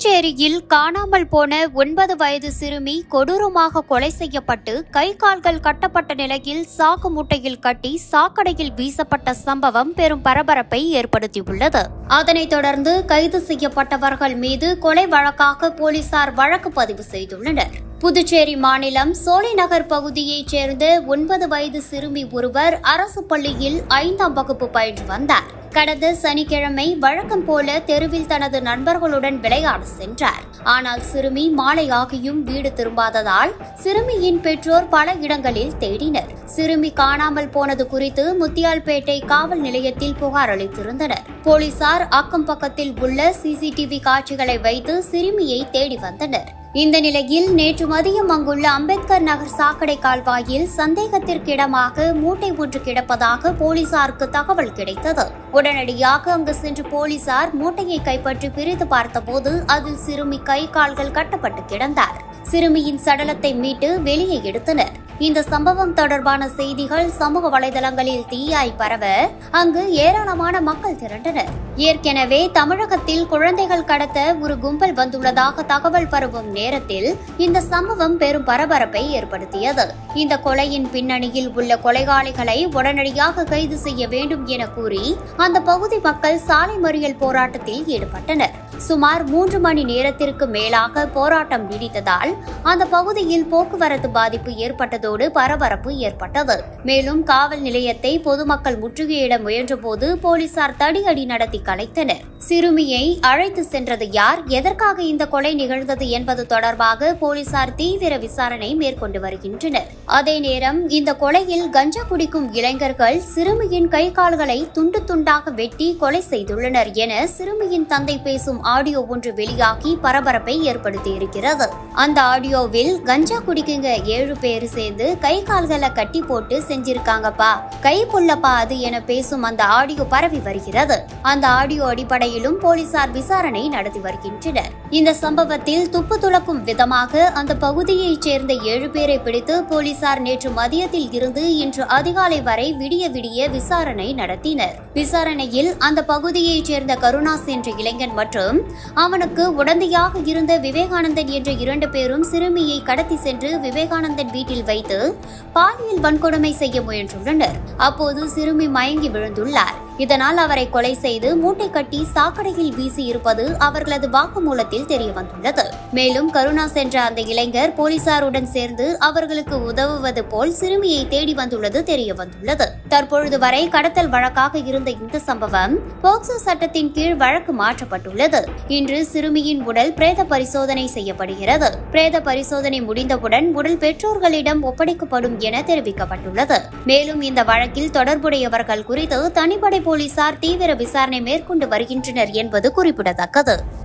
புதுச்சேரியில் காணாமல் போன ஒன்பது வயது சிறுமி கொடூரமாக கொலை செய்யப்பட்டு கை கால்கள் கட்டப்பட்ட நிலையில் சாக்கு மூட்டையில் கட்டி சாக்கடையில் வீசப்பட்ட சம்பவம் பெரும் பரபரப்பை ஏற்படுத்தியுள்ளது அதனைத் தொடர்ந்து கைது செய்யப்பட்டவர்கள் மீது கொலை வழக்காக போலீசார் வழக்கு பதிவு செய்துள்ளனர் புதுச்சேரி மாநிலம் சோலைநகர் பகுதியைச் சேர்ந்த ஒன்பது வயது சிறுமி ஒருவர் அரசு பள்ளியில் ஐந்தாம் வகுப்பு பயின்று வந்தார் கடந்த சனிக்கிழமை வழக்கம் போல தெருவில் தனது நண்பர்களுடன் விளையாட சென்றார் ஆனால் சிறுமி மாலை ஆகியும் வீடு திரும்பாததால் சிறுமியின் பெற்றோர் பல இடங்களில் தேடினர் சிறுமி காணாமல் போனது குறித்து முத்தியால்பேட்டை காவல் நிலையத்தில் புகார் அளித்திருந்தனர் போலீசார் அக்கம் பக்கத்தில் உள்ள சிசிடிவி காட்சிகளை வைத்து சிறுமியை தேடி வந்தனர் இந்த நிலையில் நேற்று மதியம் அங்குள்ள அம்பேத்கர் நகர் சாக்கடை கால்வாயில் சந்தேகத்திற்கிடமாக மூட்டை ஒன்று கிடப்பதாக போலீசாருக்கு தகவல் கிடைத்தது உடனடியாக அங்கு சென்று போலீசார் மூட்டையை கைப்பற்றி பிரித்து பார்த்தபோது அதில் சிறுமி கை கால்கள் கட்டப்பட்டு கிடந்தார் சிறுமியின் சடலத்தை மீட்டு வெளியே எடுத்தனர் இந்த சம்பவம் தொடர்பான செய்திகள் சமூக வலைதளங்களில் தீயாய் பரவ அங்கு ஏராளமான மக்கள் திரண்டனர் ஏற்கனவே தமிழகத்தில் குழந்தைகள் கடத்த ஒரு கும்பல் வந்துள்ளதாக தகவல் பரவும் நேரத்தில் இந்த சம்பவம் பெரும் பரபரப்பை ஏற்படுத்தியது இந்த கொலையின் பின்னணியில் உள்ள கொலைகாளிகளை உடனடியாக கைது செய்ய வேண்டும் என கூறி அந்த பகுதி மக்கள் சாலை மறியல் போராட்டத்தில் ஈடுபட்டனர் சுமார் மூன்று மணி நேரத்திற்கு மேலாக போராட்டம் நீடித்ததால் அந்த பகுதியில் போக்குவரத்து பாதிப்பு ஏற்பட்டதோடு பரபரப்பு ஏற்பட்டது மேலும் காவல் நிலையத்தை பொதுமக்கள் முற்றுகையிட முயன்றபோது போலீசார் தடியடி நடத்தி கலைத்தனர் சிறுமியை அழைத்து சென்றது யார் எதற்காக இந்த கொலை நிகழ்ந்தது என்பது தொடர்பாக போலீசார் தீவிர விசாரணை மேற்கொண்டு வருகின்றனர் அதே நேரம் இந்த கொலையில் கஞ்சா குடிக்கும் இளைஞர்கள் சிறுமியின் கை கால்களை துண்டு துண்டாக வெட்டி கொலை செய்துள்ளனர் என சிறுமியின் தந்தை பேசும் ஆடியோ ஒன்று வெளியாகி பரபரப்பை ஏற்படுத்தியிருக்கிறது அந்த ஆடியோவில் கஞ்சா குடிக்குங்க ஏழு பேர் சேர்ந்து கை கால்களை கட்டி போட்டு செஞ்சிருக்காங்கப்பா கை புள்ளப்பா அது என பேசும் அந்த ஆடியோ பரவி வருகிறது அந்த ஆடியோ அடிப்படையிலும் போலீசார் விசாரணை நடத்தி வருகின்றனர் இந்த சம்பவத்தில் துப்பு துளக்கும் விதமாக அந்த பகுதியைச் சேர்ந்த ஏழு பேரை பிடித்து போலீசார் நேற்று மதியத்தில் இருந்து இன்று அதிகாலை வரை விடிய விடிய விசாரணை நடத்தினர் விசாரணையில் அந்த பகுதியைச் சேர்ந்த கருணாஸ் என்ற இளைஞன் மற்றும் அவனுக்கு உடந்தையாக இருந்த விவேகானந்தன் என்ற இரண்டு பேரும் சிறுமியை கடத்தி சென்று விவேகானந்தன் வீட்டில் வைத்து பாலியல் வன்கொடுமை செய்ய முயன்றுள்ளனர் அப்போது சிறுமி மயங்கி விழுந்துள்ளார் இதனால் அவரை கொலை செய்து மூட்டை கட்டி சாக்கடையில் வீசி இருப்பது அவர்களது வாக்குமூலத்தில் தெரிய வந்துள்ளது மேலும் கருணா சென்ற அந்த இளைஞர் போலீசாருடன் சேர்ந்து அவர்களுக்கு உதவுவது போல் சிறுமியை தேடி வந்துள்ளது தெரிய வந்துள்ளது தற்பொழுது வரை கடத்தல் வழக்காக இருந்த இந்த சம்பவம் போக்சோ சட்டத்தின் கீழ் வழக்கு மாற்றப்பட்டுள்ளது இன்று சிறுமியின் உடல் பிரேத பரிசோதனை செய்யப்படுகிறது பிரேத பரிசோதனை முடிந்தவுடன் உடல் பெற்றோர்களிடம் ஒப்படைக்கப்படும் என தெரிவிக்கப்பட்டுள்ளது மேலும் இந்த வழக்கில் தொடர்புடையவர்கள் குறித்து தனிப்படை போலீசார் தீவிர விசாரணை மேற்கொண்டு வருகின்றனர் என்பது குறிப்பிடத்தக்கது